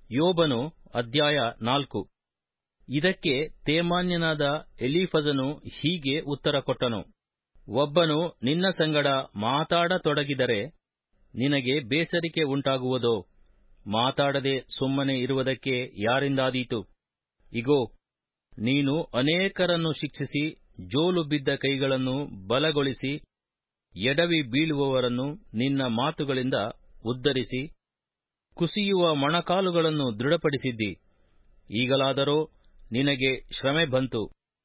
ಯೋಬನು ಅಧ್ಯಾಯ ನಾಲ್ಕು ಇದಕ್ಕೆ ತೇಮಾನ್ಯನಾದ ಎಲೀಫಜನು ಹೀಗೆ ಉತ್ತರ ಕೊಟ್ಟನು ಒಬ್ಬನು ನಿನ್ನ ಸಂಗಡ ಮಾತಾಡತೊಡಗಿದರೆ ನಿನಗೆ ಬೇಸರಿಕೆ ಉಂಟಾಗುವುದೋ ಮಾತಾಡದೆ ಸುಮ್ಮನೆ ಇರುವುದಕ್ಕೆ ಯಾರಿಂದಾದೀತು ಇಗೋ ನೀನು ಅನೇಕರನ್ನು ಶಿಕ್ಷಿಸಿ ಜೋಲು ಬಿದ್ದ ಕೈಗಳನ್ನು ಬಲಗೊಳಿಸಿ ಎಡವಿ ಬೀಳುವವರನ್ನು ನಿನ್ನ ಮಾತುಗಳಿಂದ ಉದ್ಧರಿಸಿ ಕುಸಿಯುವ ಮೊಣಕಾಲುಗಳನ್ನು ದೃಢಪಡಿಸಿದ್ದಿ ಈಗಲಾದರೋ ನಿನಗೆ ಶ್ರಮೆ ಬಂತು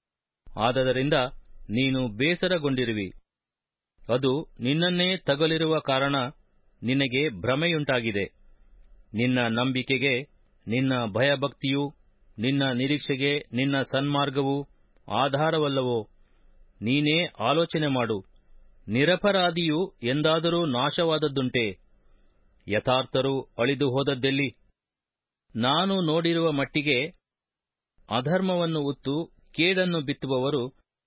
ಆದದರಿಂದ ನೀನು ಬೇಸರಗೊಂಡಿರುವಿ ಅದು ನಿನ್ನನ್ನೇ ತಗಲಿರುವ ಕಾರಣ ನಿನಗೆ ಭ್ರಮೆಯುಂಟಾಗಿದೆ ನಿನ್ನ ನಂಬಿಕೆಗೆ ನಿನ್ನ ಭಯಭಕ್ತಿಯೂ ನಿನ್ನ ನಿರೀಕ್ಷೆಗೆ ನಿನ್ನ ಸನ್ಮಾರ್ಗವೂ ಆಧಾರವಲ್ಲವೋ ನೀನೇ ಆಲೋಚನೆ ಮಾಡು ನಿರಪರಾಧಿಯು ಎಂದಾದರೂ ನಾಶವಾದದ್ದುಂಟೆ ಯಥಾರ್ಥರು ಅಳಿದು ಹೋದದ್ದೆಲ್ಲಿ ನಾನು ನೋಡಿರುವ ಮಟ್ಟಿಗೆ ಅಧರ್ಮವನ್ನು ಉತ್ತು ಕೇಡನ್ನು ಬಿತ್ತುವವರು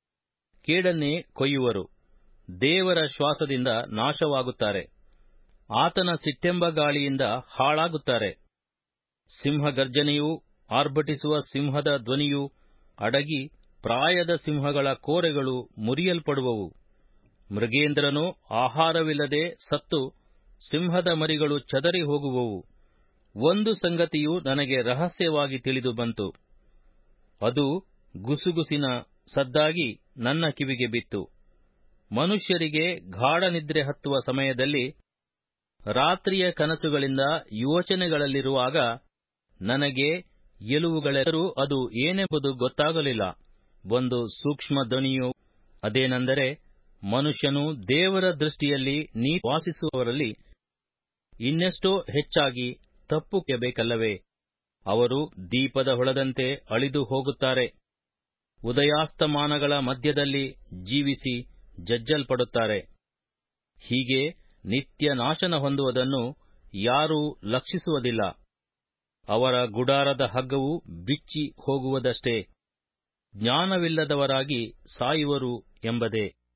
ಕೇಡನ್ನೇ ಕೊಯ್ಯುವರು ದೇವರ ಶ್ವಾಸದಿಂದ ನಾಶವಾಗುತ್ತಾರೆ ಆತನ ಸಿಟ್ಟೆಂಬ ಗಾಳಿಯಿಂದ ಹಾಳಾಗುತ್ತಾರೆ ಸಿಂಹಗರ್ಜನೆಯೂ ಆರ್ಭಟಿಸುವ ಸಿಂಹದ ಧ್ವನಿಯೂ ಅಡಗಿ ಪ್ರಾಯದ ಸಿಂಹಗಳ ಕೋರೆಗಳು ಮುರಿಯಲ್ಪಡುವವು ಮೃಗೇಂದ್ರನೂ ಆಹಾರವಿಲ್ಲದೆ ಸತ್ತು ಸಿಂಹದ ಮರಿಗಳು ಚದರಿ ಹೋಗುವವು ಒಂದು ಸಂಗತಿಯು ನನಗೆ ರಹಸ್ಯವಾಗಿ ತಿಳಿದು ಬಂತು ಅದು ಗುಸುಗುಸಿನ ಸದ್ದಾಗಿ ನನ್ನ ಕಿವಿಗೆ ಬಿತ್ತು ಮನುಷ್ಯರಿಗೆ ಗಾಢ ನಿದ್ರೆ ಹತ್ತುವ ಸಮಯದಲ್ಲಿ ರಾತ್ರಿಯ ಕನಸುಗಳಿಂದ ಯೋಚನೆಗಳಲ್ಲಿರುವಾಗ ನನಗೆ ಎಲುವುಗಳೆಲ್ಲರೂ ಅದು ಏನೆಂಬುದು ಗೊತ್ತಾಗಲಿಲ್ಲ ಒಂದು ಸೂಕ್ಷ್ಮ ಧ್ವನಿಯು ಅದೇನೆಂದರೆ ಮನುಷ್ಯನು ದೇವರ ದೃಷ್ಟಿಯಲ್ಲಿ ನೀ ವಾಸಿಸುವವರಲ್ಲಿ ಇನ್ನೆಷ್ಟೋ ಹೆಚ್ಚಾಗಿ ತಪ್ಪುಬೇಕಲ್ಲವೇ ಅವರು ದೀಪದ ಹೊಳದಂತೆ ಅಳಿದು ಹೋಗುತ್ತಾರೆ ಉದಯಾಸ್ತಮಾನಗಳ ಮಧ್ಯದಲ್ಲಿ ಜೀವಿಸಿ ಜಜ್ಜಲ್ಪಡುತ್ತಾರೆ ಹೀಗೆ ನಿತ್ಯ ನಾಶನ ಹೊಂದುವುದನ್ನು ಯಾರೂ ಲಕ್ಷಿಸುವುದಿಲ್ಲ ಅವರ ಗುಡಾರದ ಹಗ್ಗವು ಬಿಚ್ಚಿ ಹೋಗುವುದಷ್ಟೇ ಜ್ಞಾನವಿಲ್ಲದವರಾಗಿ ಸಾಯುವರು ಎಂಬುದೇ